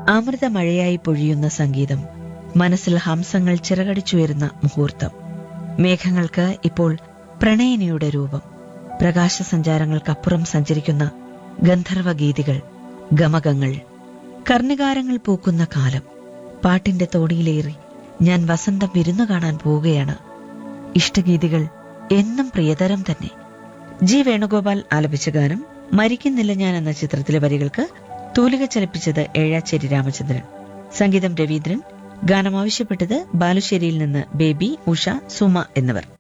അമൃതമഴയായി പൊഴിയുന്ന സംഗീതം മനസ്സിൽ ഹംസങ്ങൾ ചിറകടിച്ചുയരുന്ന മുഹൂർത്തം മേഘങ്ങൾക്ക് ഇപ്പോൾ പ്രണയിനിയുടെ രൂപം പ്രകാശസഞ്ചാരങ്ങൾക്കപ്പുറം സഞ്ചരിക്കുന്ന ഗന്ധർവ ഗീതികൾ ഗമകങ്ങൾ കർണികാരങ്ങൾ പൂക്കുന്ന കാലം പാട്ടിന്റെ തോടിയിലേറി ഞാൻ വസന്തം വിരുന്നു കാണാൻ പോവുകയാണ് ഇഷ്ടഗീതികൾ എന്നും പ്രിയതരം തന്നെ ജി വേണുഗോപാൽ ആലപിച്ച ഗാനം മരിക്കുന്നില്ല ഞാൻ എന്ന ചിത്രത്തിലെ വരികൾക്ക് തൂലിക ചലിപ്പിച്ചത് ഏഴാച്ചേരി രാമചന്ദ്രൻ സംഗീതം രവീന്ദ്രൻ ഗാനം ആവശ്യപ്പെട്ടത് ബാലുശ്ശേരിയിൽ നിന്ന് ബേബി ഉഷ സുമ എന്നിവർ